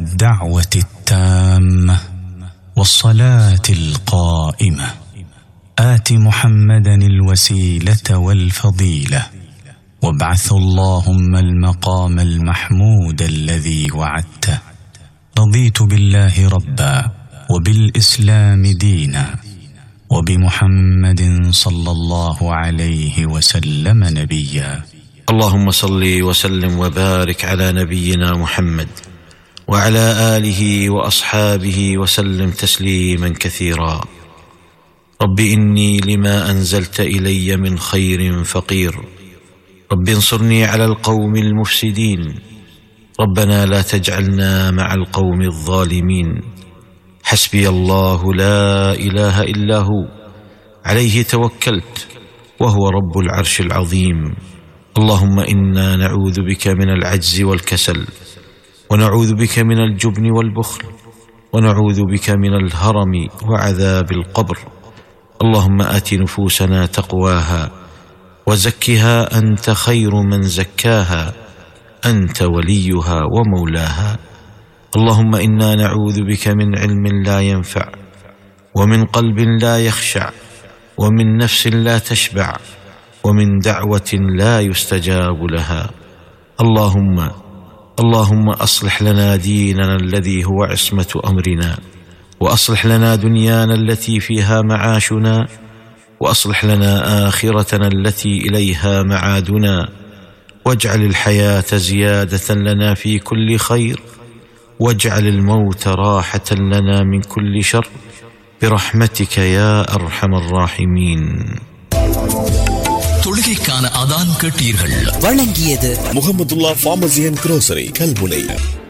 الدعوه التامه والصلاه القائمه ات محمدا الوسيله والفضيله وابعث اللهم المقام المحمود الذي وعدته رضيت بالله ربا وبالاسلام دينا وبمحمد صلى الله عليه وسلم نبيا اللهم صل وسلم وبارك على نبينا محمد وعلى اله واصحابه وسلم تسليما كثيرا رب اني لما انزلت الي من خير فقير رب انصرني على القوم المفسدين ربنا لا تجعلنا مع القوم الظالمين حسبي الله لا اله الا هو عليه توكلت وهو رب العرش العظيم اللهم انا نعوذ بك من العجز والكسل ونعوذ بك من الجبن والبخل ونعوذ بك من الهرم وعذاب القبر اللهم ات نفوسنا تقواها وزكها انت خير من زكاها انت وليها ومولاها اللهم انا نعوذ بك من علم لا ينفع ومن قلب لا يخشع ومن نفس لا تشبع ومن دعوه لا يستجاب لها اللهم اللهم اصلح لنا ديننا الذي هو عصمه امرنا واصلح لنا دنيانا التي فيها معاشنا واصلح لنا اخرتنا التي اليها معادنا واجعل الحياه زياده لنا في كل خير واجعل الموت راحه لنا من كل شر برحمتك يا ارحم الراحمين தொழுகைக்கான அதான் கேட்டீர்கள் வழங்கியது Mohamadulla pharmacy and grocery Kalmunai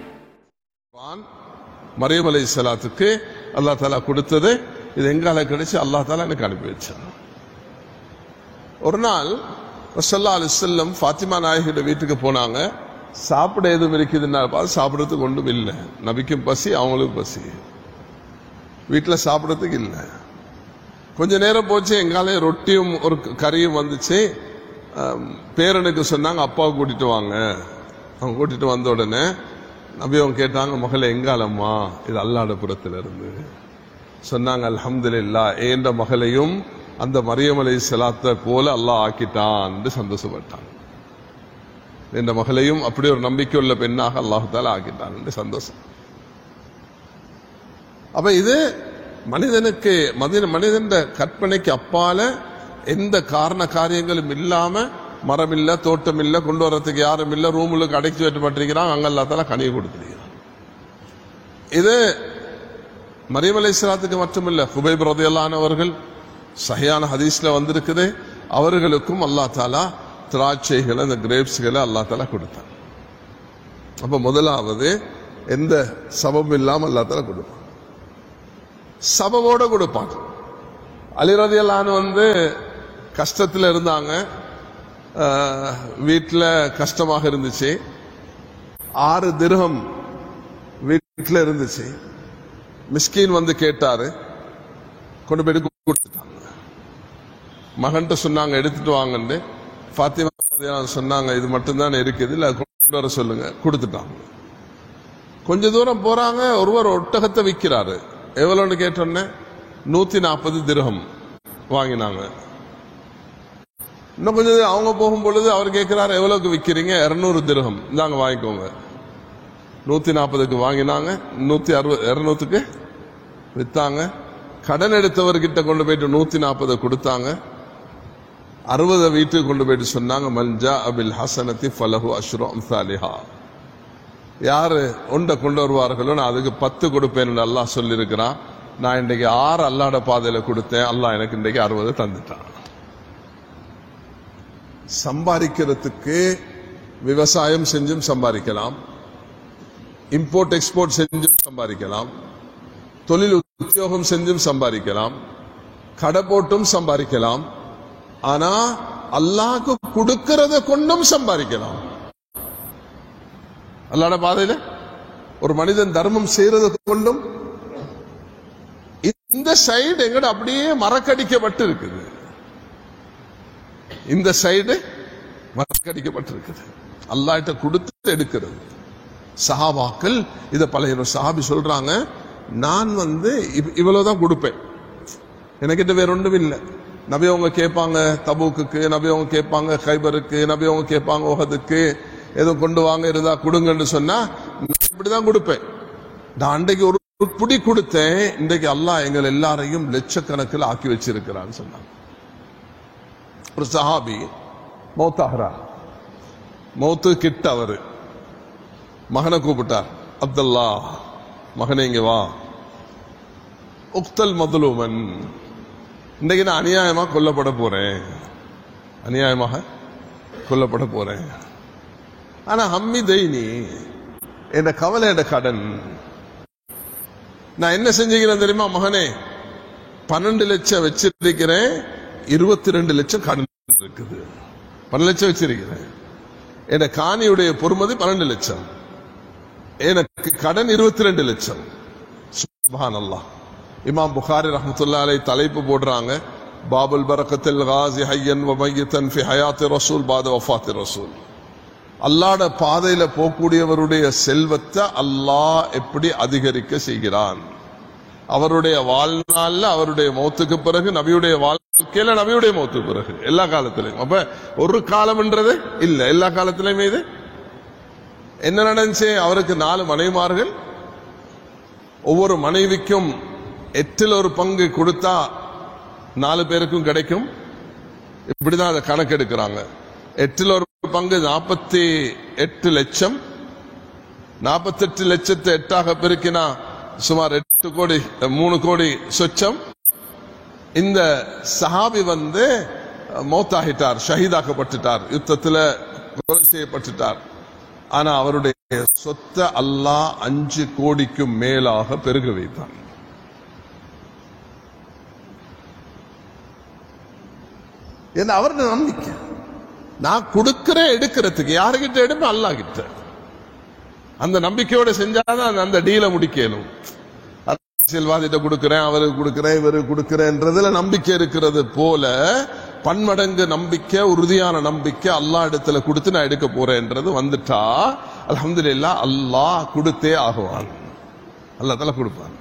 Mariyam அலை சலாத்துக்கு அல்லா தாலா கொடுத்தது இது எங்கால கிடைச்சு அல்லா தாலா எனக்கு அனுப்பி வச்சான் ஒரு நாள் ரசல்லா அலி செல்லம் ஃபாத்திமா நாயகியோட வீட்டுக்கு போனாங்க சாப்பிட எதுவும் இருக்குதுன்னா பார்த்து சாப்பிட்றதுக்கு ஒன்றும் இல்லை நபிக்கும் பசி அவங்களுக்கும் பசி வீட்டில் சாப்பிட்றதுக்கு இல்லை கொஞ்ச நேரம் போச்சு எங்காலே ரொட்டியும் ஒரு கறியும் வந்துச்சு ஆம், பேரனுக்கு சொன்னாங்க அப்பாவை கூட்டிட்டு வாங்க அவங்க கூட்டிட்டு வந்த உடனே நபி அவங்க கேட்டாங்க மகளே எங்காலம்மா இது அல்லாட புறத்துல இருந்து சொன்னாங்க அல்ஹம்துலில்லா ஏண்ட மகளையும் அந்த மரியம் அலை செலாத்தை போல அல்லாஹ் ஆக்கிட்டான் என்று சந்தோஷப்பட்டாங்க என்ற மகளையும் அப்படி ஒரு நம்பிக்கை உள்ள பெண்ணாக அல்லாஹால ஆக்கிட்டான் என்று சந்தோஷம் அப்ப இது மனிதனுக்கு மனித மனிதன் கற்பனைக்கு அப்பால எந்த காரண காரியங்களும் இல்லாம மரம் இல்ல தோட்டம் இல்ல கொண்டு வரதுக்கு யாரும் இல்ல ரூமுக்கு அடைச்சி வைக்கப்பட்டிருக்கிறான் அங்க எல்லாத்தால கனியை கொடுத்துருக்கிறான் இது மரியம் அலைஹிஸ்ஸலாத்துக்கு மட்டுமில்ல ஹுபைப் ரதையல்லானவர்கள் சஹியான ஹதீஸ்ல வந்திருக்குது அவர்களுக்கும் அல்லா தாலா திராட்சைகளை அந்த கிரேப்ஸ்களை அல்லா தாலா கொடுத்தான் அப்ப முதலாவது எந்த சபம் இல்லாம அல்லா தாலா கொடுப்பான் சபவோட கொடுப்பான் அலிரதியல்லான்னு வந்து கஷ்டத்தில் இருந்தாங்க வீட்டில் கஷ்டமாக இருந்துச்சு ஆறு திரகம் வீட்டில் இருந்துச்சு மிஸ்கின் வந்து கேட்டாரு கொண்டு போயிட்டு கொடுத்துட்டாங்க மகன்கிட்ட சொன்னாங்க எடுத்துட்டு வாங்கன்னு ஃபாத்திமா ரலியல்லாஹு சொன்னாங்க இது மட்டும்தான் இருக்குது இல்ல கொண்டு வர சொல்லுங்க கொடுத்துட்டாங்க கொஞ்ச தூரம் போறாங்க ஒருவர் ஒட்டகத்தை விற்கிறாரு எவ்வளோன்னு கேட்டோன்னே நூத்தி நாற்பது திரகம் வாங்கினாங்க இன்னும் கொஞ்சம் தூரம் அவங்க போகும் பொழுது அவர் கேட்கிறாரு எவ்வளவுக்கு விற்கிறீங்க இருநூறு திரகம் இந்தாங்க வாங்கிக்கோங்க நூத்தி நாற்பதுக்கு வாங்கினாங்க நூத்தி அறுபது இருநூத்துக்கு வித்தாங்க கடன் எடுத்தவர்கிட்ட கொண்டு போயிட்டு நூத்தி நாற்பதை கொடுத்தாங்க அறுபதை வீட்டுக்கு கொண்டு போயிட்டு சொன்னாங்க மல்ஜா அபில் ஹசனத்தி ஃபலஹு அஷ்ரு அம்சாலிஹா யாரு ஒன்றை கொண்டு வருவார்களோ நான் அதுக்கு பத்து கொடுப்பேன் அல்லாஹ் சொல்லியிருக்கிறான் நான் இன்றைக்கு ஆறு அல்லாட பாதையில கொடுத்தேன் அல்லாஹ் எனக்கு இன்றைக்கு அறுபது தந்துட்டான் சம்பாதிக்கிறதுக்கு விவசாயம் செஞ்சும் சம்பாதிக்கலாம் இம்போர்ட் எக்ஸ்போர்ட் செஞ்சும் சம்பாதிக்கலாம் தொழில் உத்தியோகம் செஞ்சும் சம்பாதிக்கலாம் கடை போட்டும் சம்பாதிக்கலாம் ஆனா அல்லாஹ்க்கு கொடுக்கறத கொண்டும் சம்பாதிக்கலாம் அல்லாட பாதையில ஒரு மனிதன் தர்மம் செய்யறத கொண்டும் இந்த சைடு எங்கட அப்படியே மறக்கடிக்கப்பட்டு இருக்குது இந்த சைடு மறக்கடிக்கப்பட்டு இருக்குது அல்லாட்ட கொடுத்து எடுக்கிறது சஹாபாக்கள் இதை பழைய சஹாபி சொல்றாங்க நான் வந்து இவ்- இவ்வளவுதான் கொடுப்பேன் எனக்கிட்ட வேற ஒன்றும் இல்லை நபி அவங்க கேட்பாங்க தபூக்குக்கு நபி அவங்க கேட்பாங்க கைபருக்கு நபி அவங்க கேட்பாங்க உஹதுக்கு ஏதோ கொண்டு வாங்க இருந்தா கொடுங்கன்னு சொன்னா நான் இப்படிதான் கொடுப்பேன் நான் அன்றைக்கு ஒரு ஒரு புடி கொடுத்தேன் இன்றைக்கு அல்லாஹ் எங்கள் எல்லாரையும் லட்சக்கணக்கில் ஆக்கி வச்சிருக்கிறான்னு சொன்னாங்க ஒரு சஹாபி மௌத்தாகிறா மௌத்து கிட்ட அவரு மகனை கூப்பிட்டார் அப்துல்லா மகனே இங்க வா உக்தல் மதுலுமன் இன்றைக்கு நான் அநியாயமா கொல்லப்பட போறேன் அநியாயமாக கொல்லப்பட போறேன் ஆனா ஹம்மி தைனி என் கவலை என் கடன் நான் என்ன செஞ்சுக்கிறேன் தெரியுமா மகனே பன்னெண்டு லட்சம் வச்சிருக்கிறேன் இருபத்தி ரெண்டு லட்சம் கடன் இருக்குது பன்னெண்டு லட்சம் வச்சிருக்கிறேன் என் காணியுடைய பொறுமதி பன்னெண்டு லட்சம் எனக்கு கடன் இருபத்தி ரெண்டு லட்சம் சுபான் அல்லாஹ் இமாம் புகாரி ரஹமத்துல்லா அலை தலைப்பு போடுறாங்க பாபுல் பரக்கத்தில் காசி ஹையன் வமையத்தன் ஃபி ஹயாத்தி ரசூல் பாத வஃபாத்தி ரசூல் அல்லாட பாதையில போகக்கூடியவருடைய செல்வத்தை அல்லாஹ் எப்படி அதிகரிக்க செய்கிறான் அவருடைய வாழ்நாள்ல அவருடைய மௌத்துக்கு பிறகு நபியுடைய வாழ்க்கையில நபியுடைய மௌத்துக்கு பிறகு எல்லா காலத்திலையும் அப்ப ஒரு காலம்ன்றது இல்ல எல்லா காலத்திலையுமே இது என்ன நடந்துச்சு அவருக்கு நாலு மனைவிமார்கள் ஒவ்வொரு மனைவிக்கும் எட்டில் ஒரு பங்கு கொடுத்தா நாலு பேருக்கும் கிடைக்கும் இப்படிதான் அதை கணக்கெடுக்கிறாங்க எட்டில் ஒரு பங்கு நாற்பத்தி எட்டு லட்சம் நாற்பத்தெட்டு லட்சத்தை எட்டாக பெருக்கினா சுமார் எட்டு கோடி மூணு கோடி சொச்சம் இந்த சஹாபி வந்து மௌத்தாகிட்டார் ஷஹீதாக்கப்பட்டுட்டார் யுத்தத்தில் கொலை செய்யப்பட்டுட்டார் ஆனா அவருடைய சொத்தை அல்லாஹ் அஞ்சு கோடிக்கும் மேலாக பெருக வைத்தான் என்ன அவருடைய நம்பிக்கை நான் கொடுக்கிறேன் எடுக்கிறதுக்கு யாருகிட்ட எடுப்பேன் அல்லாஹ் கிட்ட அந்த நம்பிக்கையோட செஞ்சாதான் அந்த டீலை முடிக்கணும் அரசியல்வாதிட்ட கொடுக்கிறேன் அவருக்கு கொடுக்கிறேன் இவருக்கு கொடுக்கிறேன்றதுல நம்பிக்கை இருக்கிறது போல பன்மடங்கு நம்பிக்கை உறுதியான நம்பிக்கை அல்லாஹ் இடத்துல கொடுத்து நான் எடுக்க போறேன்றது வந்துட்டா அல்ஹம்துலில்லாஹ் அல்லாஹ் கொடுத்தே ஆகுவான் அல்லாஹ் தலை கொடுப்பான்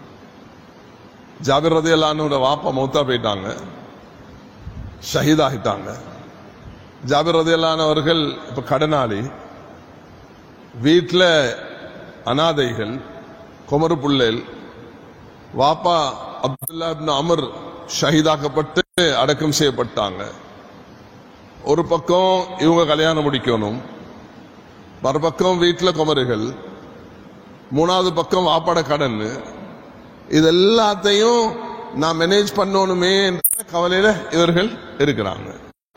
ஜாபிர் ரதி அல்லான்னு வாப்பா மௌத்தா போயிட்டாங்க ஷஹீதாகிட்டாங்க ஜாபிர் ரதி அவர்கள் இப்ப கடனாளி வீட்டில் அனாதைகள் குமரு புள்ளேல் வாப்பா அப்துல்லா இப்னு அமர் ஷஹீதாக்கப்பட்டு அடக்கம் செய்யப்பட்டாங்க ஒரு பக்கம் இவங்க கல்யாணம் முடிக்கணும் மறுபக்கம் வீட்டில் குமருகள் மூணாவது பக்கம் வாப்பாட கடன் இது எல்லாத்தையும் நான் மேனேஜ் பண்ணணுமே என்ற கவலையில இவர்கள் இருக்கிறாங்க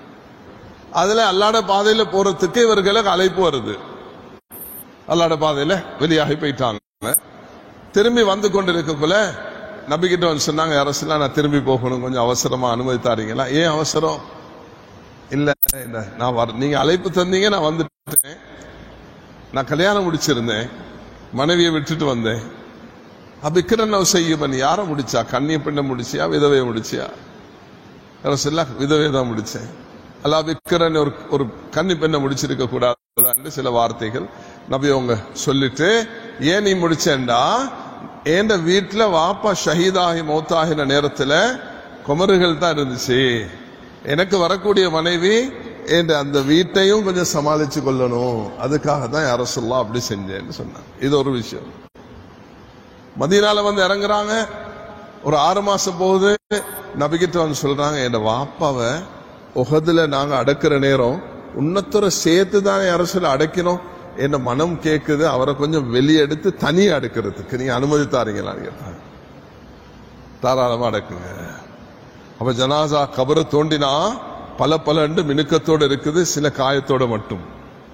அதுல அல்லாட பாதையில போறதுக்கு இவர்களுக்கு அழைப்பு வருது அல்லாட பாதையில வெளியாகி போயிட்டாங்க திரும்பி வந்து கொண்டிருக்கக்குள்ள நபிக்கிட்ட வந்து சொன்னாங்க அரசுலாம் நான் திரும்பி போகணும் கொஞ்சம் அவசரமா அனுமதி தாரீங்களா ஏன் அவசரம் இல்ல இல்ல நான் வர நீங்க அழைப்பு தந்தீங்க நான் வந்துட்டேன் நான் கல்யாணம் முடிச்சிருந்தேன் மனைவியை விட்டுட்டு வந்தேன் அபிக்கிரன் செய்யுமன் யாரை முடிச்சா கண்ணிய பெண்ணை முடிச்சியா விதவையை முடிச்சியா அரசுல விதவை தான் முடிச்சேன் அல்லா விக்கிரன் ஒரு ஒரு கன்னி பெண்ணை முடிச்சிருக்க கூடாது சில வார்த்தைகள் நபி அவங்க சொல்லிட்டு ஏன் நீ முடிச்சேன்டா என் வீட்டுல வாப்பா ஷஹீதாகி மௌத்தாகின நேரத்துல குமருகள் தான் இருந்துச்சு எனக்கு வரக்கூடிய மனைவி என் அந்த வீட்டையும் கொஞ்சம் சமாளிச்சு கொள்ளணும் அதுக்காக தான் யார சொல்லலாம் அப்படி செஞ்சேன்னு சொன்னாங்க இது ஒரு விஷயம் மதியனால வந்து இறங்குறாங்க ஒரு ஆறு மாசம் போகுது நபிகிட்ட வந்து சொல்றாங்க என் வாப்பாவை உகதுல நாங்க அடக்குற நேரம் உன்னத்தோட சேர்த்து தான் அரசுல அடைக்கணும் என்ன மனம் கேக்குது அவரை கொஞ்சம் வெளியெடுத்து தனியா அடுக்கிறதுக்கு நீங்க அனுமதி தாரீங்களான்னு கேட்டாங்க தாராளமா அடக்குங்க அப்ப ஜனாசா கபரை தோண்டினா பல பலண்டு மினுக்கத்தோட இருக்குது சில காயத்தோட மட்டும்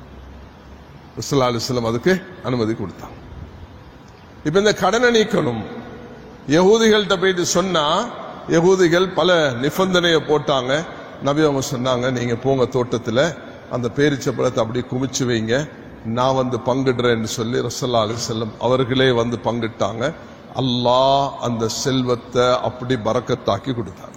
அலிஸ்லாம் அதுக்கு அனுமதி கொடுத்தாங்க இப்ப இந்த கடனை நீக்கணும் யகூதிகள்கிட்ட போயிட்டு சொன்னா யகூதிகள் பல நிபந்தனையை போட்டாங்க நபி அவங்க சொன்னாங்க நீங்க போங்க தோட்டத்துல அந்த பேரிச்ச பழத்தை அப்படி குமிச்சு வைங்க நான் வந்து பங்கிடுறேன்னு சொல்லி ரசல்லா அலி செல்லம் அவர்களே வந்து பங்கிட்டாங்க அல்லாஹ் அந்த செல்வத்தை அப்படி பறக்கத்தாக்கி கொடுத்தாங்க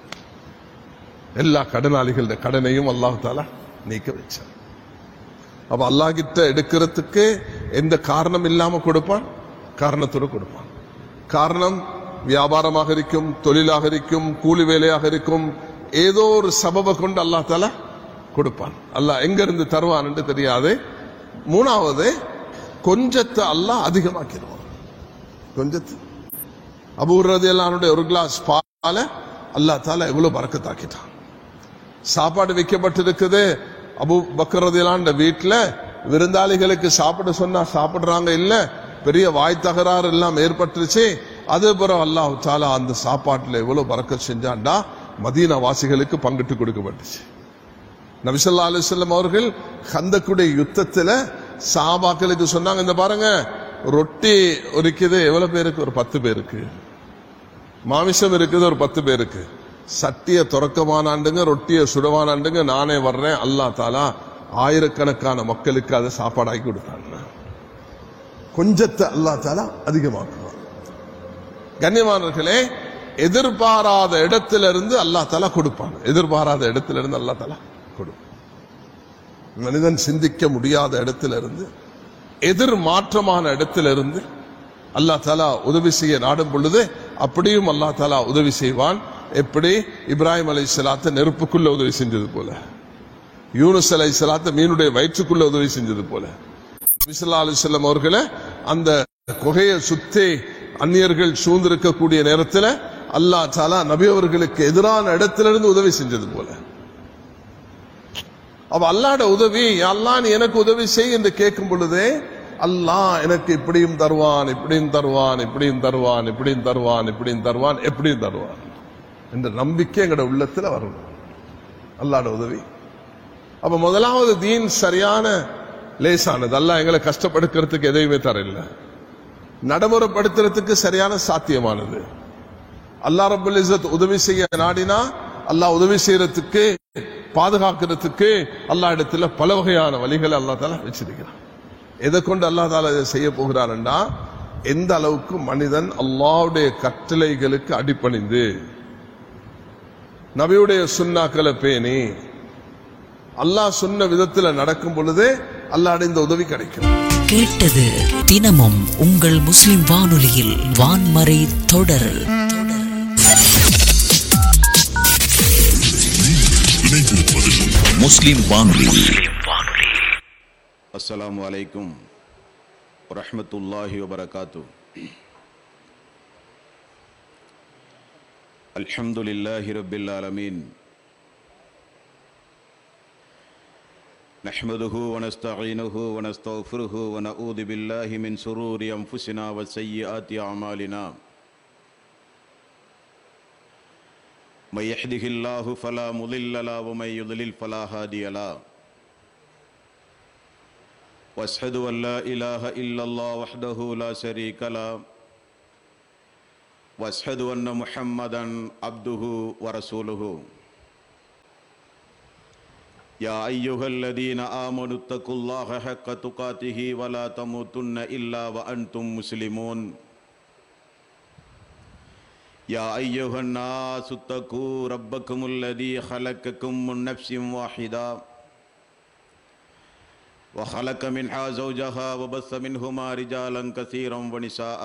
எல்லா கடனாளிகளோட கடனையும் அல்லாஹ் தாலா நீக்க வச்சார் அப்ப அல்லாஹ் கிட்ட எடுக்கிறதுக்கு எந்த காரணம் இல்லாம கொடுப்பான் காரணத்தோடு கொடுப்பான் காரணம் வியாபாரமாக இருக்கும் தொழிலாக இருக்கும் கூலி வேலையாக இருக்கும் ஏதோ ஒரு சபபை கொண்டு அல்லாஹ் தால கொடுப்பான் அல்லாஹ் எங்க இருந்து தருவான் என்று தெரியாது மூணாவது கொஞ்சத்தை அல்லாஹ் அதிகமாக்கிடுவான் கொஞ்சத்து அபூர்றது எல்லாருடைய ஒரு கிளாஸ் பால அல்லாஹ் தால எவ்வளவு பறக்கத்தாக்கிட்டான் சாப்பாடு வைக்கப்பட்டிருக்குது அபு பக்கரதிலாண்ட வீட்டுல விருந்தாளிகளுக்கு சாப்பிட சொன்னா சாப்பிடுறாங்க இல்ல பெரிய வாய் தகராறு எல்லாம் ஏற்பட்டுருச்சு அது பிறகு அல்லாஹ் தாலா அந்த சாப்பாட்டுல எவ்வளவு பறக்க செஞ்சான்டா மதீனா வாசிகளுக்கு பங்கிட்டு கொடுக்கப்பட்டுச்சு நபிசல்லா அலிஸ்லாம் அவர்கள் கந்தக்குடைய யுத்தத்துல சாபாக்களுக்கு சொன்னாங்க இந்த பாருங்க ரொட்டி இருக்குது எவ்வளவு பேருக்கு ஒரு பத்து பேருக்கு மாமிசம் இருக்குது ஒரு பத்து பேருக்கு சட்டிய துறக்கமானாண்டுங்க ரொட்டிய சுடவானாண்டுங்க நானே வர்றேன் அல்லாஹ் தாலா ஆயிரக்கணக்கான மக்களுக்கு அதை சாப்பாடாக்கி கொடுத்தாங்க கொஞ்சத்தை அல்லாஹ் தாலா அதிகமாக்குவான் கண்ணியமானவர்களே எதிர்பாராத இடத்துல இருந்து அல்லாஹ் தாலா கொடுப்பான் எதிர்பாராத இடத்துல இருந்து அல்லாஹ் தாலா கொடுப்பான் மனிதன் சிந்திக்க முடியாத இடத்துல இருந்து எதிர் மாற்றமான இடத்துல இருந்து அல்லாஹ் தாலா உதவி செய்ய நாடும் பொழுது அப்படியும் அல்லாஹ் தாலா உதவி செய்வான் எப்படி இப்ராஹிம் அலை சலாத்த நெருப்புக்குள்ள உதவி செஞ்சது போல யூனுஸ் அலை சலாத்த மீனுடைய வயிற்றுக்குள்ள உதவி செஞ்சது போல மிசல்லா அலிசல்லம் அவர்களை அந்த குகையை சுத்தி அந்நியர்கள் சூழ்ந்திருக்கக்கூடிய நேரத்தில் அல்லாஹ் தாலா நபி அவர்களுக்கு எதிரான இடத்திலிருந்து உதவி செஞ்சது போல அப்ப அல்லாட உதவி அல்லாஹ் நீ எனக்கு உதவி செய் என்று கேட்கும் பொழுதே அல்லாஹ் எனக்கு இப்படியும் தருவான் இப்படியும் தருவான் இப்படியும் தருவான் இப்படியும் தருவான் இப்படியும் தருவான் எப்படியும் தருவான் என்ற நம்பிக்கை எங்கட உள்ளத்துல வரணும் அல்லாட உதவி அப்ப முதலாவது தீன் சரியான லேசானது அல்லாஹ் எங்களை கஷ்டப்படுக்கிறதுக்கு எதையுமே தரல நடைமுறைப்படுத்துறதுக்கு சரியான சாத்தியமானது அல்லாஹ் ரபுல் இஸ்ஸத் உதவி செய்ய நாடினா அல்லாஹ் உதவி செய்யறதுக்கு பாதுகாக்கிறதுக்கு அல்லாஹ் இடத்துல பல வகையான வழிகளை அல்லா தாலா வச்சிருக்கிறான் எதை கொண்டு அல்லா தாலா இதை செய்ய போகிறான்டா எந்த அளவுக்கு மனிதன் அல்லாவுடைய கட்டளைகளுக்கு அடிப்பணிந்து நபியுடைய சுண்ணாக்களை பேணி அல்லாஹ் சொன்ன விதத்துல நடக்கும் பொழுதே அல்லாஹ் இந்த உதவி கிடைக்கும் கேட்டது தினமும் உங்கள் முஸ்லிம் வானொலியில் வான்மறை தொடர் முஸ்லிம் வானொலி அஸ்ஸலாமு அலைக்கும் வரஹ்மத்துல்லாஹி வபரகாத்து அல்ஹம்துலில்லாஹி ரப்பில் ஆலமீன் نحمده ونستعينه ونستغفره ونعوذ بالله من شرور أنفسنا وسيئات أعمالنا من يهده الله فلا مضل له ومن يضلل فلا هادي له واشهد ان لا اله الا الله وحده لا شريك له واشهد ان محمدا عبده ورسوله يا ايها الذين امنوا اتقوا الله حق تقاته ولا تموتن الا وانتم مسلمون يا ايها الناس اتقوا ربكم الذي خلقكم من نفس واحده وخلق منها زوجها وبث منهما رجالا كثيرا ونساء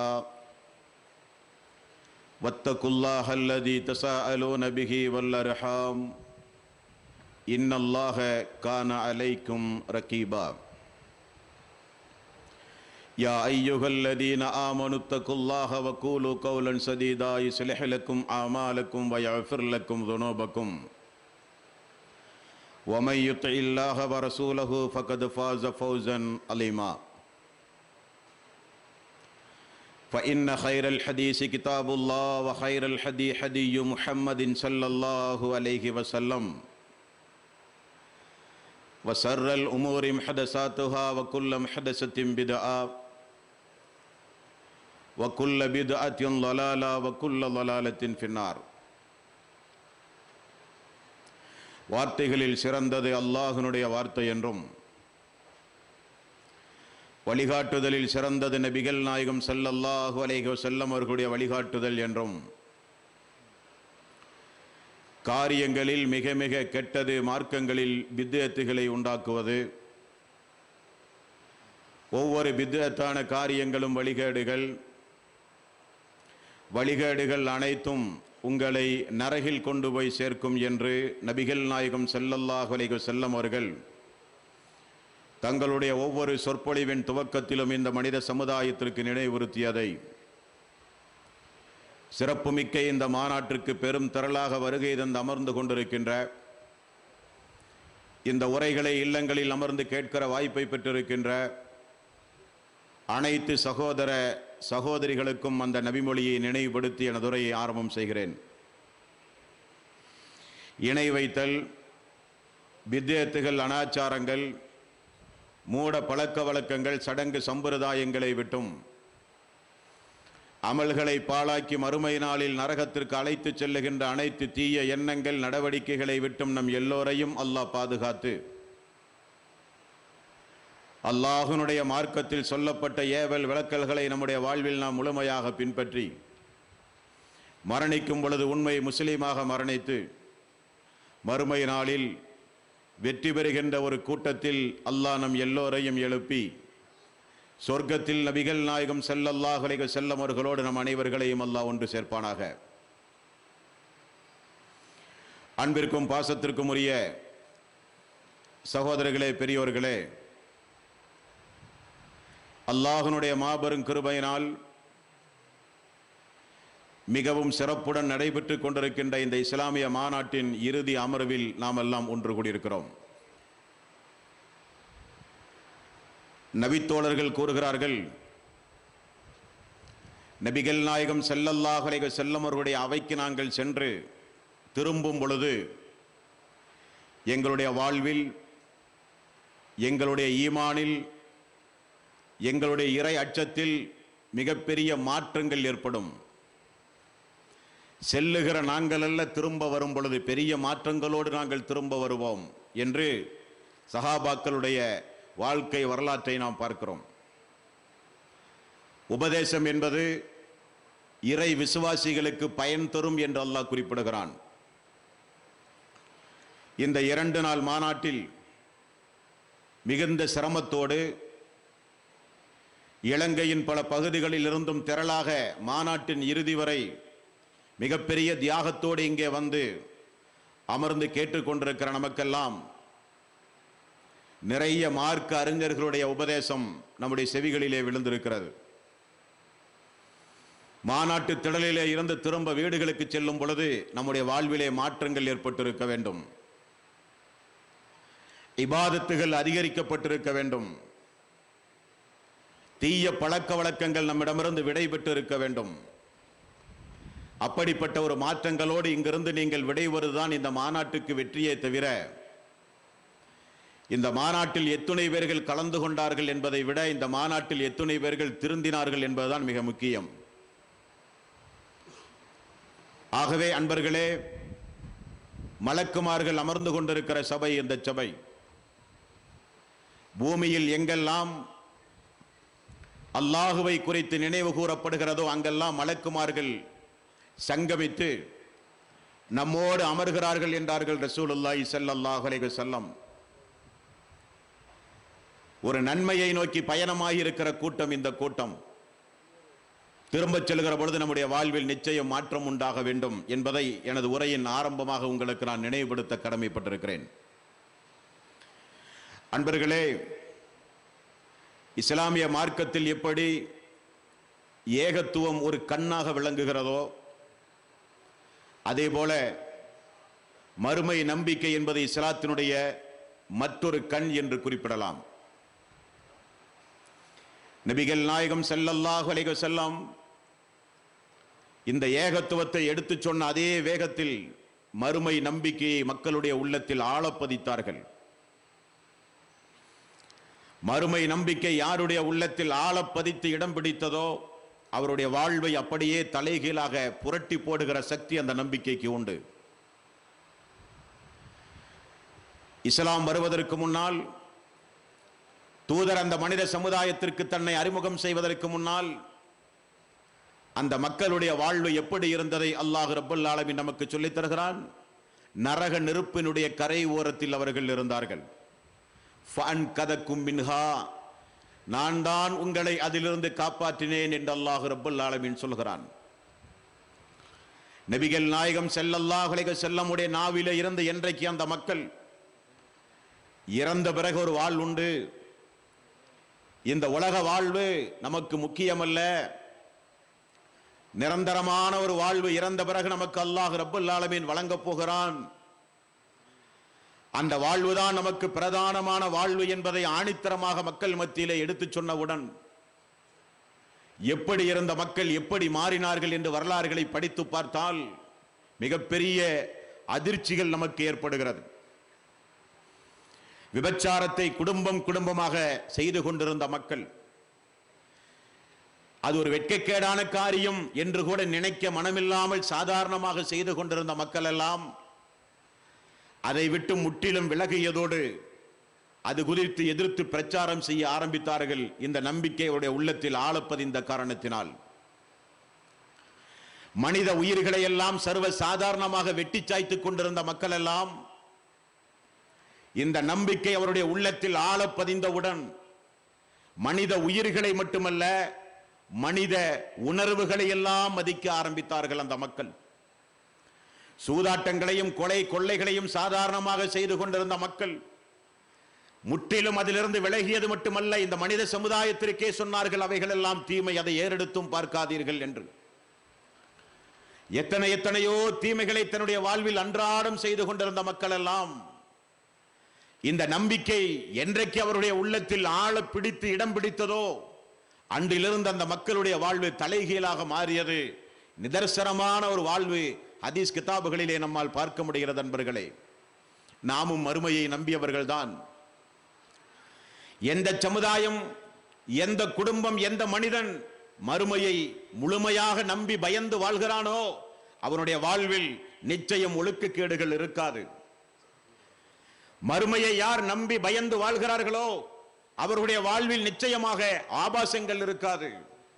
واتقوا الله الذي تساءلون به والارحام ان الله كان عليكم رقيبا يا ايها الذين امنوا اتقوا الله وقولوا قولا سديدا يصلح لكم اعمالكم ويغفر لكم ذنوبكم ومن يطع الله ورسوله فقد فاز فوزا عظيما فإن خير الحديث كتاب الله وخير الحدي حدي محمد صلى الله عليه وسلم وسر الأمور محدثاتها وكل محدثة بدعة وكل بدعة ضلالة وكل ضلالة في النار வார்த்தைகளில் சிறந்தது அல்லாஹினுடைய வார்த்தை என்றும் வழிகாட்டுதலில் சிறந்தது நபிகள் நாயகம் ஸல்லல்லாஹு அலைஹி வஸல்லம் அவர்களுடைய வழிகாட்டுதல் என்றும் காரியங்களில் மிக மிக கெட்டது மார்க்கங்களில் வித்தியத்துகளை உண்டாக்குவது ஒவ்வொரு பித்தத்தான காரியங்களும் வழிகேடுகள் வழிகேடுகள் அனைத்தும் உங்களை நரகில் கொண்டு போய் சேர்க்கும் என்று நபிகள் நாயகம் ஸல்லல்லாஹு அலைஹி வஸல்லம் அவர்கள் தங்களுடைய ஒவ்வொரு சொற்பொழிவின் துவக்கத்திலும் இந்த மனித சமுதாயத்திற்கு நினைவுறுத்தியதை சிறப்புமிக்க இந்த மாநாட்டிற்கு பெரும் திரளாக வருகை தந்து அமர்ந்து கொண்டிருக்கின்ற இந்த உரைகளை இல்லங்களில் அமர்ந்து கேட்கிற வாய்ப்பை பெற்றிருக்கின்ற அனைத்து சகோதர சகோதரிகளுக்கும் அந்த நபிமொழியை நினைவுபடுத்தி எனது உரையை ஆரம்பம் செய்கிறேன் இணை வைத்தல் வித்தியத்துகள் அனாச்சாரங்கள் மூட பழக்க வழக்கங்கள் சடங்கு சம்பிரதாயங்களை விட்டும் அமல்களை பாழாக்கி மறுமை நாளில் நரகத்திற்கு அழைத்துச் செல்லுகின்ற அனைத்து தீய எண்ணங்கள் நடவடிக்கைகளை விட்டும் நம் எல்லோரையும் அல்லாஹ் பாதுகாத்து அல்லாஹுனுடைய மார்க்கத்தில் சொல்லப்பட்ட ஏவல் விளக்கல்களை நம்முடைய வாழ்வில் நாம் முழுமையாக பின்பற்றி மரணிக்கும் பொழுது உண்மை முஸ்லீமாக மரணித்து மறுமை நாளில் வெற்றி பெறுகின்ற ஒரு கூட்டத்தில் அல்லாஹ் நம் எல்லோரையும் எழுப்பி சொர்க்கத்தில் நபிகள் நாயகம் ஸல்லல்லாஹு அலைஹி வஸல்லம் அவர்களோடு நம் அனைவர்களையும் அல்லாஹ் ஒன்று சேர்ப்பானாக அன்பிற்கும் பாசத்திற்கும் உரிய சகோதரர்களே பெரியோர்களே அல்லாஹ்வினுடைய மாபெரும் கிருபையினால் மிகவும் சிறப்புடன் நடைபெற்றுக் கொண்டிருக்கின்ற இந்த இஸ்லாமிய மாநாட்டின் இறுதி அமர்வில் நாம் எல்லாம் ஒன்று கூடியிருக்கிறோம் நபித்தோழர்கள் கூறுகிறார்கள் நபிகள் நாயகம் ஸல்லல்லாஹு அலைஹி வஸல்லம் அவர்களுடைய அவைக்கு நாங்கள் சென்று திரும்பும் பொழுது எங்களுடைய வாழ்வில் எங்களுடைய ஈமானில் எங்களுடைய இறை அச்சத்தில் மிகப்பெரிய மாற்றங்கள் ஏற்படும் செல்லுகிற நாங்கள் அல்ல திரும்ப வரும் பொழுது பெரிய மாற்றங்களோடு நாங்கள் திரும்ப வருவோம் என்று சஹாபாக்களுடைய வாழ்க்கை வரலாற்றை நாம் பார்க்கிறோம் உபதேசம் என்பது இறை விசுவாசிகளுக்கு பயன் தரும் என்று அல்லாஹ் குறிப்பிடுகிறான் இந்த இரண்டு நாள் மாநாட்டில் மிகுந்த சிரமத்தோடு இலங்கையின் பல பகுதிகளில் இருந்தும் திரளாக மாநாட்டின் இறுதி வரை மிகப்பெரிய தியாகத்தோடு இங்கே வந்து அமர்ந்து கேட்டுக்கொண்டிருக்கிற நமக்கெல்லாம் நிறைய மார்க்க அறிஞர்களுடைய உபதேசம் நம்முடைய செவிகளிலே விழுந்திருக்கிறது மாநாட்டு திடலிலே இருந்து திரும்ப வீடுகளுக்கு செல்லும் பொழுது நம்முடைய வாழ்விலே மாற்றங்கள் ஏற்பட்டிருக்க வேண்டும் இபாதத்துகள் அதிகரிக்கப்பட்டிருக்க வேண்டும் தீய பழக்க வழக்கங்கள் நம்மிடமிருந்து விடைபெற்று இருக்க வேண்டும் அப்படிப்பட்ட ஒரு மாற்றங்களோடு இங்கிருந்து நீங்கள் விடைவருதான் இந்த மாநாட்டுக்கு வெற்றியே தவிர இந்த மாநாட்டில் எத்துணை பேர்கள் கலந்து கொண்டார்கள் என்பதை விட இந்த மாநாட்டில் எத்துணை பேர்கள் திருந்தினார்கள் என்பதுதான் மிக முக்கியம் ஆகவே அன்பர்களே மலக்குமார்கள் அமர்ந்து கொண்டிருக்கிற சபை இந்த சபை பூமியில் எங்கெல்லாம் அல்லாஹுவை குறித்து நினைவு கூறப்படுகிறதோ அங்கெல்லாம் மலக்குமார்கள் சங்கமித்து நம்மோடு அமர்கிறார்கள் என்றார்கள் ரசூலுல்லாஹி ஸல்லல்லாஹு அலைஹி வஸல்லம் ஒரு நன்மையை நோக்கி பயணமாகி இருக்கிற கூட்டம் இந்த கூட்டம் திரும்பச் செல்கிற பொழுது நம்முடைய வாழ்வில் நிச்சயம் மாற்றம் உண்டாக வேண்டும் என்பதை எனது உரையின் ஆரம்பமாக உங்களுக்கு நான் நினைவுபடுத்த கடமைப்பட்டிருக்கிறேன் அன்பர்களே இஸ்லாமிய மார்க்கத்தில் எப்படி ஏகத்துவம் ஒரு கண்ணாக விளங்குகிறதோ அதேபோல மறுமை நம்பிக்கை என்பது இஸ்லாத்தினுடைய மற்றொரு கண் என்று குறிப்பிடலாம் நபிகள் நாயகம் ஸல்லல்லாஹு அலைஹி வஸல்லம் இந்த ஏகத்துவத்தை எடுத்துச் சொன்ன அதே வேகத்தில் மறுமை நம்பிக்கையை மக்களுடைய உள்ளத்தில் ஆழப்பதித்தார்கள் மறுமை நம்பிக்கை யாருடைய உள்ளத்தில் ஆழப்பதித்து இடம் பிடித்ததோ அவருடைய வாழ்வை அப்படியே தலைகீழாக புரட்டி போடுகிற சக்தி அந்த நம்பிக்கைக்கு உண்டு இஸ்லாம் வருவதற்கு முன்னால் தூதர் அந்த மனித சமுதாயத்திற்கு தன்னை அறிமுகம் செய்வதற்கு முன்னால் அந்த மக்களுடைய வாழ்வு எப்படி இருந்ததை அல்லாஹ் ரப்பல் ஆலமீன் நமக்கு சொல்லித் தருகிறான் நரக நெருப்பினுடைய கரை ஓரத்தில் அவர்கள் இருந்தார்கள் ஃபன் கதக்கும் மின்ஹா நான் தான் உங்களை அதிலிருந்து காப்பாற்றினேன் என்று அல்லாஹ் ரப்பல் ஆலமீன் சொல்கிறான் நபிகள் நாயகம் ஸல்லல்லாஹு அலைஹி செல்லமுடைய நாவிலே இருந்து என்றைக்கு அந்த மக்கள் இறந்த பிறகு ஒரு வாழ் உண்டு இந்த உலக வாழ்வு நமக்கு முக்கியமல்ல நிரந்தரமான ஒரு வாழ்வு இறந்த பிறகு நமக்கு அல்லாஹ் ரப்பல் ஆலமீன் வழங்கப் போகிறான் அந்த வாழ்வுதான் நமக்கு பிரதானமான வாழ்வு என்பதை ஆணித்தரமாக மக்கள் மத்தியிலே எடுத்துச் சொன்னவுடன் எப்படி இருந்த மக்கள் எப்படி மாறினார்கள் என்று வரலாறுகளை படித்து பார்த்தால் மிகப்பெரிய அதிர்ச்சிகள் நமக்கு ஏற்படுகிறது விபச்சாரத்தை குடும்பம் குடும்பமாக செய்து கொண்டிருந்த மக்கள் அது ஒரு வெட்கக்கேடான காரியம் என்று கூட நினைக்க மனமில்லாமல் சாதாரணமாக செய்து கொண்டிருந்த மக்கள் எல்லாம் அதை விட்டு முற்றிலும் விலகியதோடு அது குறித்து எதிர்த்து பிரச்சாரம் செய்ய ஆரம்பித்தார்கள் இந்த நம்பிக்கையுடைய உள்ளத்தில் ஆளப்பதிந்த காரணத்தினால் மனித உயிர்களை எல்லாம் சர்வ சாதாரணமாக வெட்டி சாய்த்துக் கொண்டிருந்த மக்கள் எல்லாம் இந்த நம்பிக்கை அவருடைய உள்ளத்தில் ஆழப்பதிந்தவுடன் மனித உயிர்களை மட்டுமல்ல மனித உணர்வுகளை எல்லாம் மதிக்க ஆரம்பித்தார்கள் அந்த மக்கள் சூதாட்டங்களையும் கொலை கொள்ளைகளையும் சாதாரணமாக செய்து கொண்டிருந்த மக்கள் முற்றிலும் அதிலிருந்து விலகியது மட்டுமல்ல இந்த மனித சமுதாயத்திற்கே சொன்னார்கள் அவைகள் எல்லாம் தீமை அதை ஏறெடுத்தும் பார்க்காதீர்கள் என்று எத்தனை எத்தனையோ தீமைகளை தன்னுடைய வாழ்வில் அன்றாடம் செய்து கொண்டிருந்த மக்கள் எல்லாம் இந்த நம்பிக்கை என்றைக்கு அவருடைய உள்ளத்தில் ஆழ பிடித்து இடம் பிடித்ததோ அன்றிலிருந்து அந்த மக்களுடைய வாழ்வு தலைகீழாக மாறியது நிதர்சனமான ஒரு வாழ்வு ஹதீஸ் கிதாபுகளிலே நம்மால் பார்க்க முடிகிறது நண்பர்களே நாமும் மறுமையை நம்பியவர்கள்தான் எந்த சமுதாயம் எந்த குடும்பம் எந்த மனிதன் மறுமையை முழுமையாக நம்பி பயந்து வாழ்கிறானோ அவனுடைய வாழ்வில் நிச்சயம் ஒழுக்கக்கேடுகள் இருக்காது மறுமையை யார் நம்பி பயந்து வாழ்கிறார்களோ அவர்களுடைய வாழ்வில் நிச்சயமாக ஆபாசங்கள் இருக்காது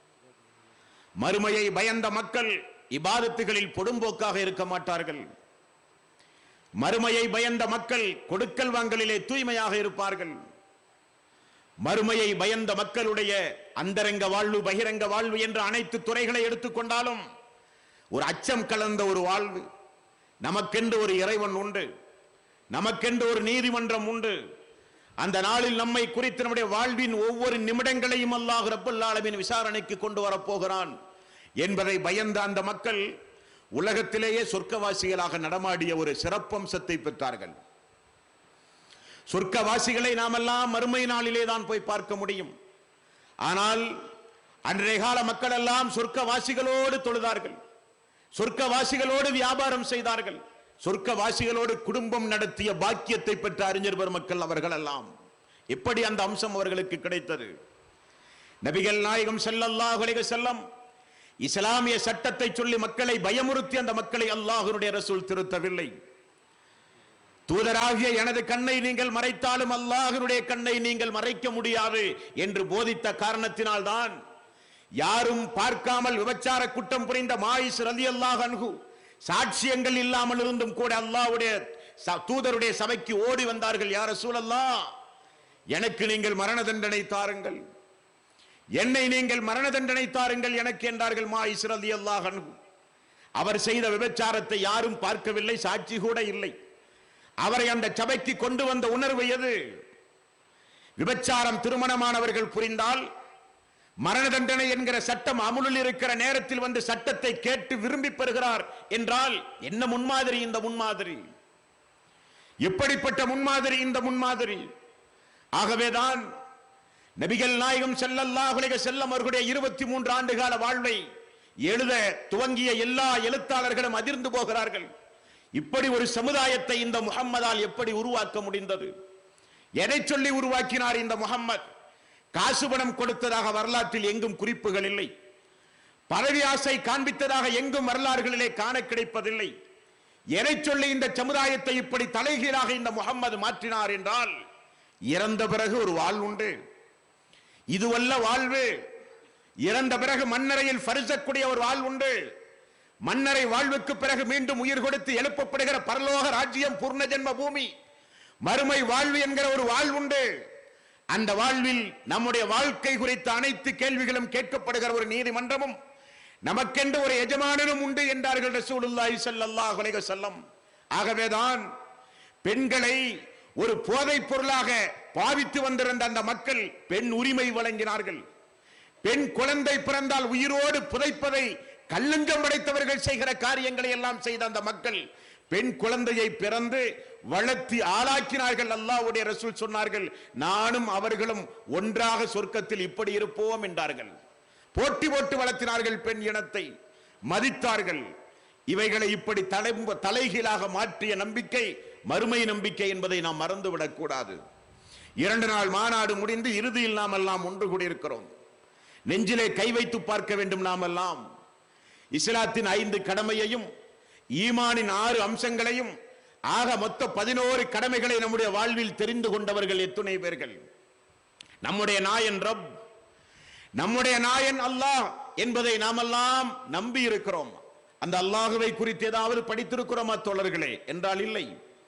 மறுமையை பயந்த மக்கள் இபாதத்துகளில் பொடும்போக்காக இருக்க மாட்டார்கள் மறுமையை பயந்த மக்கள் கொடுக்கல் வாங்கலிலே தூய்மையாக இருப்பார்கள் மறுமையை பயந்த மக்களுடைய அந்தரங்க வாழ்வு பகிரங்க வாழ்வு என்ற அனைத்து துறைகளை எடுத்துக்கொண்டாலும் ஒரு அச்சம் கலந்த ஒரு வாழ்வு நமக்கென்று ஒரு இறைவன் உண்டு நமக்கென்று ஒரு நீதிமன்றம் உண்டு அந்த நாளில் நம்மை குறித்து நம்முடைய வாழ்வின் ஒவ்வொரு நிமிடங்களையும் அல்லாஹ் ரப்பல் ஆலமீன் விசாரணைக்கு கொண்டு வரப்போகிறான் என்பதை பயந்த அந்த மக்கள் உலகத்திலேயே சொர்க்கவாசிகளாக நடமாடிய ஒரு சிறப்பம்சத்தை பெற்றார்கள் சொர்க்கவாசிகளை நாமெல்லாம் மறுமை நாளிலே தான் போய் பார்க்க முடியும் ஆனால் அன்றைய கால மக்கள் எல்லாம் சொர்க்கவாசிகளோடு தொழுதார்கள் சொர்க்கவாசிகளோடு வியாபாரம் செய்தார்கள் சொர்க்கவாசிகளோடு குடும்பம் நடத்திய பாக்கியத்தை பெற்ற அறிஞர் பெருமக்கள் அவர்கள் எல்லாம் எப்படி அந்த அம்சம் அவர்களுக்கு கிடைத்தது நபிகள் நாயகம் ஸல்லல்லாஹு அலைஹி செல்லம் இஸ்லாமிய சட்டத்தை சொல்லி மக்களை பயமுறுத்தி அந்த மக்களை அல்லாஹ்வுடைய ரசூல் திருத்தவில்லை தூதராகிய எனது கண்ணை நீங்கள் மறைத்தாலும் அல்லாஹ்வுடைய கண்ணை நீங்கள் மறைக்க முடியாது என்று போதித்த காரணத்தினால்தான் யாரும் பார்க்காமல் விபச்சார குற்றம் புரிந்த மாயிஸ் ரலியல்லாஹு அன்ஹு சாட்சியங்கள் இல்லாமல் இருந்தும் கூட அல்லாஹ்வுடைய ச- தூதருடைய சபைக்கு ஓடி வந்தார்கள் யார் ரசூலல்லாஹ் எனக்கு நீங்கள் மரண தண்டனை தாருங்கள் என்னை நீங்கள் மரண தண்டனை தாருங்கள் எனக்கு என்றார்கள் மா இஸ்ரதி அல்லாஹ் அவர் செய்த விபச்சாரத்தை யாரும் பார்க்கவில்லை சாட்சி கூட இல்லை அவரை அந்த சபைக்கு கொண்டு வந்த உணர்வு எது விபச்சாரம் திருமணமானவர்கள் புரிந்தால் மரண தண்டனை என்கிற சட்டம் அமுலில் இருக்கிற நேரத்தில் வந்து சட்டத்தை கேட்டு விரும்பி பெறுகிறார் என்றால் என்ன முன்மாதிரி இந்த முன்மாதிரி எப்படிப்பட்ட முன்மாதிரி இந்த முன்மாதிரி ஆகவேதான் நபிகள் நாயகம் ஸல்லல்லாஹு அலைஹி செல்லம் அவர்களுடைய இருபத்தி மூன்று ஆண்டு கால வாழ்வை எழுத துவங்கிய எல்லா எழுத்தாளர்களும் அதிர்ந்து போகிறார்கள் இப்படி ஒரு சமுதாயத்தை இந்த முகம்மதால் எப்படி உருவாக்க முடிந்தது எதை சொல்லி உருவாக்கினார் இந்த முகம்மது காசு பணம் கொடுத்ததாக வரலாற்றில் எங்கும் குறிப்புகள் இல்லை பதவி ஆசை காண்பித்ததாக எங்கும் வரலாறுகளிலே காண கிடைப்பதில்லை எதை சொல்லி இந்த சமுதாயத்தை இப்படி தலைகீழாக இந்த முகம்மது மாற்றினார் என்றால் இறந்த பிறகு ஒரு வாழ் உண்டு இதுவல்ல வாழ்வு இறந்த பிறகு மண்ணறையில் பரிசக்கூடிய ஒரு வாழ் உண்டு மன்னரை வாழ்வுக்கு பிறகு மீண்டும் உயிர் கொடுத்து எழுப்பப்படுகிற பரலோக ராஜ்யம் பூர்ண ஜென்ம பூமி மறுமை வாழ்வு என்கிற ஒரு வாழ்வுண்டு அந்த வாழ்வில் நம்முடைய வாழ்க்கை குறித்த அனைத்து கேள்விகளும் கேட்கப்படுகிற ஒரு நீதிமன்றமும் நமக்கென்று ஒரு எஜமானனும் உண்டு என்றார்கள் ரசூலுல்லாஹி ஸல்லல்லாஹு அலைஹி வஸல்லம் ஆகவேதான் பெண்களை ஒரு போதைப் பொருளாக பாவித்து வந்திருந்த அந்த மக்கள் பெண் உரிமை வழங்கினார்கள் பெண் குழந்தை பிறந்தால் உயிரோடு புதைப்பதை கல்லஞ்சம் படைத்தவர்கள் செய்கிற காரியங்களை எல்லாம் செய்த அந்த மக்கள் பெண் குழந்தையை பிறந்து வளர்த்தி ஆளாக்கினார்கள் அல்லாஹ்வுடைய ரசூல் சொன்னார்கள் நானும் அவர்களும் ஒன்றாக சொர்க்கத்தில் இப்படி இருப்போம் என்றார்கள் போட்டி போட்டு வளர்த்தினார்கள் பெண் இனத்தை மதித்தார்கள் இவைகளை இப்படி தலை தலைகீழாக மாற்றிய நம்பிக்கை மறுமை நம்பிக்கை என்பதை நாம் மறந்துவிடக் கூடாது இரண்டு நாள் மாநாடு முடிந்து இறுதியில் நாம் எல்லாம் ஒன்று கூடியிருக்கிறோம் நெஞ்சிலே கை வைத்து பார்க்க வேண்டும் நாம் எல்லாம் இஸ்லாத்தின் ஐந்து கடமையையும் ஈமானின் ஆறு அம்சங்களையும் ஆக மொத்த பதினோரு கடமைகளை நம்முடைய வாழ்வில் தெரிந்து கொண்டவர்கள் எத்துணை பேர்கள் நம்முடைய நாயன் ரப் நம்முடைய நாயன் அல்லாஹ் என்பதை நாமெல்லாம் நம்பி இருக்கிறோம் அந்த அல்லாஹுவை குறித்து ஏதாவது படித்திருக்கிறோமா தோழர்களே என்றால் இல்லை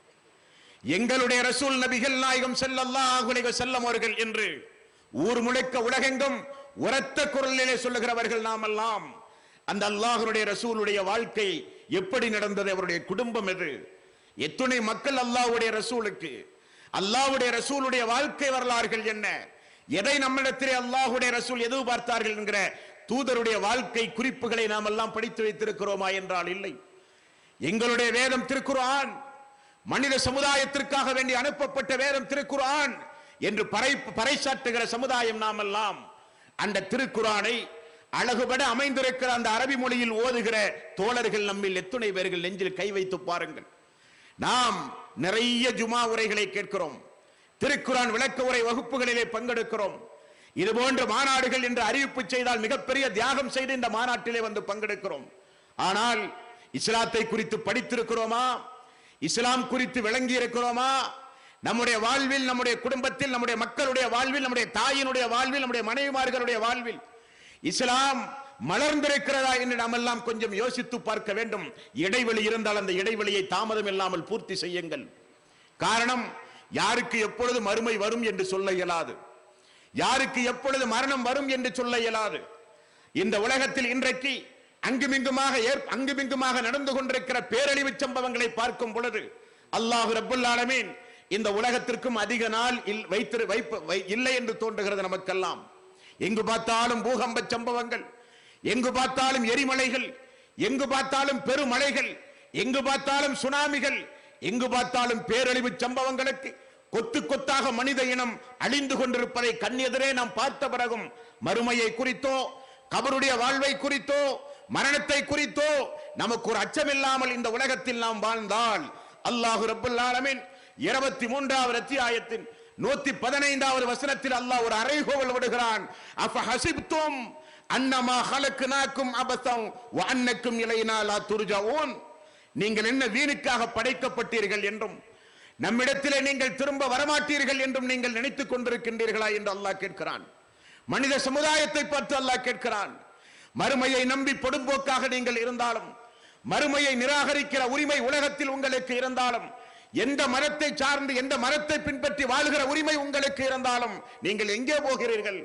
எங்களுடைய ரசூல் நபிகள் நாயகம் ஸல்லல்லாஹு அலைஹி வஸல்லம் அவர்கள் என்று ஊர் முழுக்க உலகெங்கும் உரத்த குரலிலே சொல்லுகிறவர்கள் நாமெல்லாம் அந்த அல்லாஹ்வுடைய ரசூலுடைய வாழ்க்கை எப்படி நடந்தது அவருடைய குடும்பம் எது எத்துணை மக்கள் அல்லாஹ்வுடைய ரசூலுக்கு அல்லாஹ்வுடைய ரசூலுடைய வாழ்க்கை வரலாறுகள் என்ன எதை நம்மிடத்திலே அல்லாஹ்வுடைய ரசூல் எது பார்த்தார்கள் என்கிற தூதருடைய வாழ்க்கை குறிப்புகளை நாம் எல்லாம் படித்து வைத்திருக்கிறோமா என்றால் இல்லை எங்களுடைய வேதம் திருக்குர்ஆன் மனித சமுதாயத்திற்காக வேண்டி அனுப்பப்பட்ட வேதம் திருக்குர்ஆன் என்று பறை பறைசாற்றுகிற சமுதாயம் நாம் எல்லாம் அந்த திருக்குர்ஆனை அழகுபட அமைந்திருக்கிற அந்த அரபி மொழியில் ஓதுகிற தோழர்கள் நம்மில் எத்துணை பேர்கள் நெஞ்சில் கை வைத்து பாருங்கள் நாம் நிறைய ஜுமா உரைகளை கேட்கிறோம் திருக்குரான் விளக்க உரை வகுப்புகளிலே பங்கெடுக்கிறோம் இது போன்ற மாநாடுகள் என்று அறிவிப்பு செய்தால் மிகப்பெரிய தியாகம் செய்து இந்த மாநாட்டிலே வந்து பங்கெடுக்கிறோம் ஆனால் இஸ்லாத்தை குறித்து படித்திருக்கிறோமா இஸ்லாம் குறித்து விளங்கி இருக்கிறோமா நம்முடைய வாழ்வில் நம்முடைய குடும்பத்தில் நம்முடைய மக்களுடைய வாழ்வில் நம்முடைய தாயினுடைய வாழ்வில் நம்முடைய மனைவிமார்களுடைய வாழ்வில் இஸ்லாம் மலர்ந்திருக்கிறதா என்று நாம் எல்லாம் கொஞ்சம் யோசித்து பார்க்க வேண்டும் இடைவெளி இருந்தால் அந்த இடைவெளியை தாமதம் இல்லாமல் பூர்த்தி செய்யுங்கள் காரணம் யாருக்கு எப்பொழுது மறுமை வரும் என்று சொல்ல இயலாது யாருக்கு எப்பொழுது மரணம் வரும் என்று சொல்ல இயலாது இந்த உலகத்தில் இன்றைக்கு அங்குமிங்குமாக ஏற்- அங்குமிங்குமாக நடந்து கொண்டிருக்கிற பேரழிவு சம்பவங்களை பார்க்கும் பொழுது அல்லாஹு ரப்புல் ஆலமீன் இந்த உலகத்திற்கும் அதிக நாள் இல்- வைத்திரு வைப்பு வை- இல்லை என்று தோன்றுகிறது நமக்கெல்லாம் எங்கு பார்த்தாலும் பூகம்ப சம்பவங்கள் எங்கு பார்த்தாலும் எரிமலைகள் எங்கு பார்த்தாலும் பெருமழைகள் எங்கு பார்த்தாலும் சுனாமிகள் எங்கு பார்த்தாலும் பேரழிவு சம்பவங்களுக்கு கொத்து கொத்தாக மனித இனம் அழிந்து கொண்டிருப்பதை கண்ணெதிரே நாம் பார்த்த பிறகும் மறுமையை குறித்தோ கபருடைய வாழ்வை குறித்தோ மரணத்தை குறித்தோ நமக்கு ஒரு அச்சமில்லாமல் இந்த உலகத்தில் நாம் வாழ்ந்தால் அல்லாஹு ரப்புல் ஆலமீன் இருபத்தி மூன்றாவது அத்தியாயத்தின் நூத்தி பதினைந்தாவது வசனத்தில் அல்லாஹ் ஒரு அறைகோவல் விடுகிறான் அஃப ஹசிப்தும் அன்னமா ஹலக்குனாக்கும் அபசம் வ அன்னக்கும் இலைனா லா துர்ஜாவூன் நீங்கள் என்ன வீணுக்காக படைக்கப்பட்டீர்கள் என்றும் நம்மிடத்திலே நீங்கள் திரும்ப வரமாட்டீர்கள் என்றும் நீங்கள் நினைத்துக் கொண்டிருக்கின்றீர்களா என்று அல்லாஹ் கேட்கிறான் மனித சமுதாயத்தை பார்த்து அல்லாஹ் கேட்கிறான் மறுமையை நம்பி பொடும்போக்காக நீங்கள் இருந்தாலும் மறுமையை நிராகரிக்கிற உரிமை உலகத்தில் உங்களுக்கு இருந்தாலும் எந்த மரத்தை சார்ந்து எந்த மரத்தை பின்பற்றி வாழ்கிற உரிமை உங்களுக்கு இருந்தாலும் நீங்கள் எங்கே போகிறீர்கள்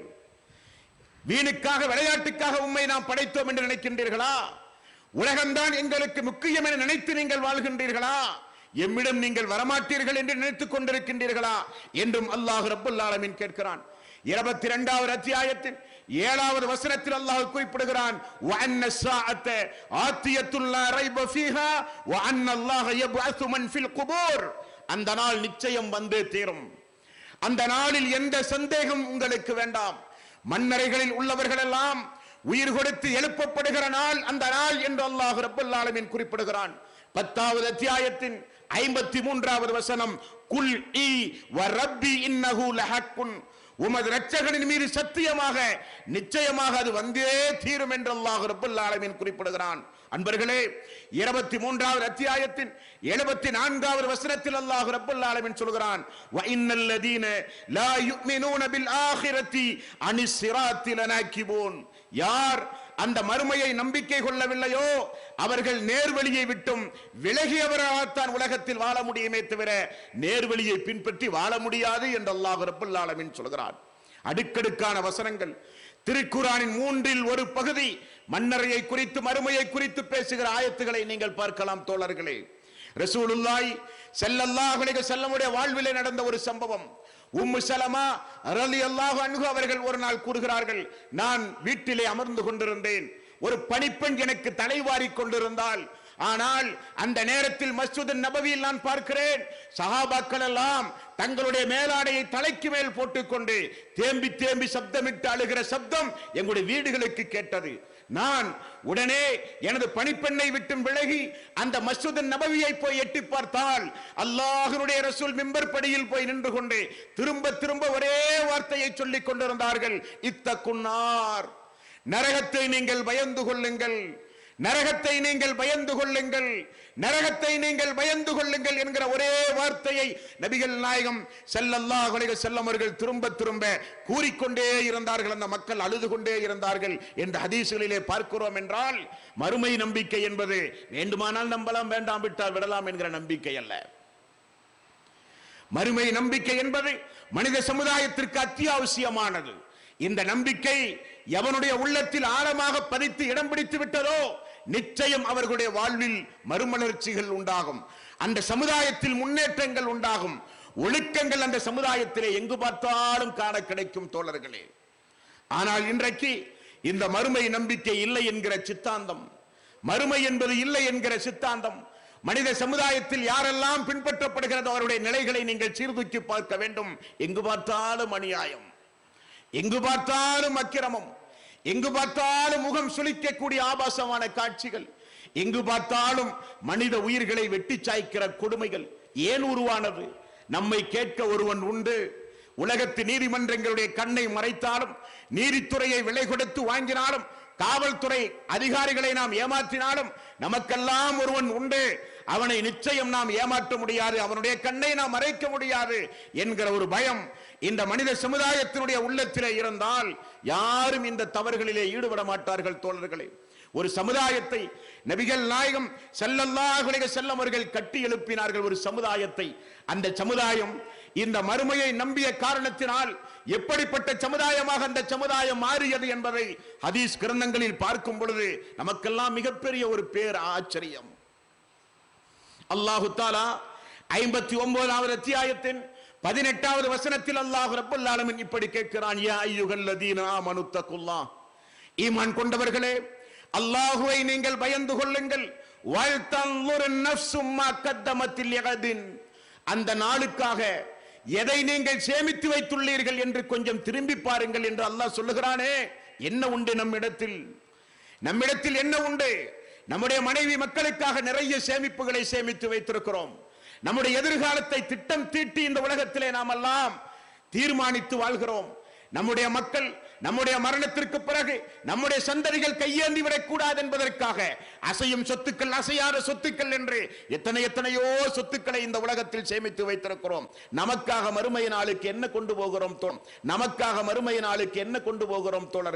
வீணுக்காக விளையாட்டுக்காக உண்மை நாம் படைத்தோம் என்று நினைக்கின்றீர்களா உலகம்தான் எங்களுக்கு முக்கியம் என நினைத்து நீங்கள் வாழ்கின்றீர்களா எம்மிடம் நீங்கள் வரமாட்டீர்கள் என்று நினைத்துக் கொண்டிருக்கின்றீர்களா என்றும் அல்லாஹ் ரப்புல் ஆலமீன் கேட்கிறான் இருபத்தி இரண்டாவது அத்தியாயத்தில் ஏழாவது வசனத்தில் அல்லாஹ் குறிப்பிடுகிறான் وَأَنَّ السَّاعَةَ آتِيَةٌ لَا رَيْبَ فِيهَا وَأَنَّ اللَّهَ يَبْعَثُ مَنْ فِي الْقُبُورِ அந்த நாள் நிச்சயம் வந்தே தீரும் அந்த நாளில் எந்த சந்தேகம் உங்களுக்கு வேண்டாம் மன்னரைகளில் உள்ளவர்கள் எல்லாம் உயிர் கொடுத்து எழுப்பப்படுகிற நாள் அந்த நாள் என்று அல்லாஹ் ரப்பல் ஆலமீன் குறிப்பிடுகிறான் பத்தாவது அத்தியாயத்தின் ஐம்பத்தி மூன்றாவது வசனம் குல் இ வ ரப்பி இன்னஹு லஹக்குன் உமது இரட்சகனின் மீது சத்தியமாக நிச்சயமாக அது வந்தே தீரும் என்று அல்லாஹ் ரப்பல் ஆலமீன் குறிப்பிடுகிறான் அன்பர்களே இருபத்தி மூன்றாவது அத்தியாயத்தின் எழுபத்தி நான்காவது வசனத்தில் அல்லாஹ் ரப்பல் ஆலமீன் சொல்கிறான் வ இன்னல் லதீன லா யுமினூன பில் ஆகிரத்தி அனி சிராத்தி லனாக்கிபூன் யார் அந்த மறுமையை நம்பிக்கை கொள்ளவில்லையோ அவர்கள் நேர்வழியை விட்டும் விலகியவர்களாகத்தான் உலகத்தில் வாழ முடியுமே தவிர நேர்வழியை பின்பற்றி வாழ முடியாது என்று அல்லாஹ் ரப்பல் ஆலமீன் சொல்கிறார் அடுக்கடுக்கான வசனங்கள் திருக்குறானின் மூன்றில் ஒரு பகுதி மன்னரையை குறித்து மறுமையை குறித்து பேசுகிற ஆயத்துகளை நீங்கள் பார்க்கலாம் தோழர்களே ரசூலுல்லாய் ஸல்லல்லாஹு அலைஹி வஸல்லமுடைய வாழ்விலே நடந்த ஒரு சம்பவம் உம்மு சலமா ரலியல்லாஹு அன்ஹு அவர்கள் ஒரு நாள் கூறுகிறார்கள் நான் வீட்டிலே அமர்ந்து கொண்டிருந்தேன் ஒரு பணிப்பெண் எனக்கு தலைவாரி கொண்டிருந்தால் ஆனால் அந்த நேரத்தில் மஸ்ஜித் நபவியில் நான் பார்க்கிறேன் சஹாபாக்கள் எல்லாம் தங்களுடைய மேலாடையை தலைக்கு மேல் போட்டுக்கொண்டு தேம்பி தேம்பி சப்தமிட்டு அழுகிற சப்தம் எங்களுடைய வீடுகளுக்கு கேட்டது நான் உடனே எனது பணிப்பெண்ணை விட்டு விலகி அந்த மஸ்ஜித் நபவியை போய் எட்டி பார்த்தால் அல்லாஹ்வுடைய ரசூல் மிம்பர் படியில் போய் நின்று கொண்டு திரும்ப திரும்ப ஒரே வார்த்தையை சொல்லிக் கொண்டிருந்தார்கள் இத்தக்குன்னார் நரகத்தை நீங்கள் பயந்து கொள்ளுங்கள் நரகத்தை நீங்கள் பயந்து கொள்ளுங்கள் நரகத்தை நீங்கள் பயந்து கொள்ளுங்கள் என்கிற ஒரே வார்த்தையை நபிகள் நாயகம் ஸல்லல்லாஹு அலைஹி வஸல்லம் அவர்கள் திரும்ப திரும்ப கூறிக்கொண்டே இருந்தார்கள் அந்த மக்கள் அழுது கொண்டே இருந்தார்கள் என்ற ஹதீஸ்களிலே பார்க்கிறோம் என்றால் மறுமை நம்பிக்கை என்பது வேண்டுமானால் நம்பலாம் வேண்டாம் விட்டால் விடலாம் என்கிற நம்பிக்கை அல்ல மறுமை நம்பிக்கை என்பது மனித சமுதாயத்திற்கு அத்தியாவசியமானது இந்த நம்பிக்கை எவனுடைய உள்ளத்தில் ஆழமாக பதித்து இடம் பிடித்து விட்டதோ நிச்சயம் அவர்களுடைய வாழ்வில் மறுமலர்ச்சிகள் உண்டாகும் அந்த சமுதாயத்தில் முன்னேற்றங்கள் உண்டாகும் ஒழுக்கங்கள் அந்த சமுதாயத்திலே எங்கு பார்த்தாலும் காண கிடைக்கும் தோழர்களே ஆனால் இன்றைக்கு இந்த மறுமை நம்பிக்கை இல்லை என்கிற சித்தாந்தம் மறுமை என்பது இல்லை என்கிற சித்தாந்தம் மனித சமுதாயத்தில் யாரெல்லாம் பின்பற்றப்படுகிறதோ அவருடைய நிலைகளை நீங்கள் சீர்தூக்கி பார்க்க வேண்டும் எங்கு பார்த்தாலும் அநியாயம் எங்கு பார்த்தாலும் அக்கிரமம் எங்கு பார்த்தாலும் முகம் சுளிக்கக்கூடிய ஆபாசமான காட்சிகள் எங்கு பார்த்தாலும் மனித உயிர்களை வெட்டி சாய்க்கிற கொடுமைகள் ஏன் உருவானது நம்மை கேட்க ஒருவன் உண்டு உலகத்து நீதிமன்றங்களுடைய கண்ணை மறைத்தாலும் நீதித்துறையை விலை கொடுத்து வாங்கினாலும் காவல்துறை அதிகாரிகளை நாம் ஏமாற்றினாலும் நமக்கெல்லாம் ஒருவன் உண்டு அவனை நிச்சயம் நாம் ஏமாற்ற முடியாது அவனுடைய கண்ணை நாம் மறைக்க முடியாது என்கிற ஒரு பயம் இந்த மனித சமுதாயத்தினுடைய உள்ளத்திலே இருந்தால் யாரும் இந்த தவறுகளிலே ஈடுபட மாட்டார்கள் தோழர்களே ஒரு சமுதாயத்தை நபிகள் நாயகம் ஸல்லல்லாஹு அலைஹி வஸல்லம் அவர்கள் கட்டி எழுப்பினார்கள் ஒரு சமுதாயத்தை அந்த சமுதாயம் இந்த மறுமையை நம்பிய காரணத்தினால் எப்படிப்பட்ட சமுதாயமாக அந்த சமுதாயம் மாறியது என்பதை ஹதீஸ் கிரந்தங்களில் பார்க்கும் பொழுது நமக்கெல்லாம் மிகப்பெரிய ஒரு பேர் ஆச்சரியம் அல்லாஹு தாலா ஐம்பத்தி ஒன்பதாவது அத்தியாயத்தின் பதினெட்டாவது வசனத்தில் அல்லாஹ் ரப்பல் ஆலமீன் இப்படி கேட்கிறான் யா ஐயுகல் லதீன ஆமனு தக்குல்லாஹ் ஈமான் கொண்டவர்களே அல்லாஹுவை நீங்கள் பயந்து கொள்ளுங்கள் வல்தன்லுர் நஃப்சும் மா கத்தமத்தில் யகதின் அந்த நாளுக்காக எதை நீங்கள் சேமித்து வைத்துள்ளீர்கள் என்று கொஞ்சம் திரும்பி பாருங்கள் என்று அல்லாஹ் சொல்லுகிறானே என்ன உண்டு நம்மிடத்தில் நம்மிடத்தில் என்ன உண்டு நம்முடைய மனைவி மக்களுக்காக நிறைய சேமிப்புகளை சேமித்து வைத்திருக்கிறோம் நம்முடைய எதிர்காலத்தை திட்டம் தீட்டி இந்த உலகத்திலே நாம் எல்லாம் தீர்மானித்து வாழ்கிறோம் நம்முடைய மக்கள் நம்முடைய மரணத்திற்கு பிறகு நம்முடைய சந்ததிகள் கையேந்தி விடக்கூடாது என்பதற்காக அசையும் சொத்துக்கள் அசையாத சொத்துக்கள் என்று எத்தனை எத்தனையோ சொத்துக்களை இந்த உலகத்தில் சேமித்து வைத்திருக்கிறோம் நமக்காக மறுமை நாளுக்கு என்ன கொண்டு போகிறோம் தோழர் நமக்காக மறுமை நாளுக்கு என்ன கொண்டு போகிறோம் தோழர்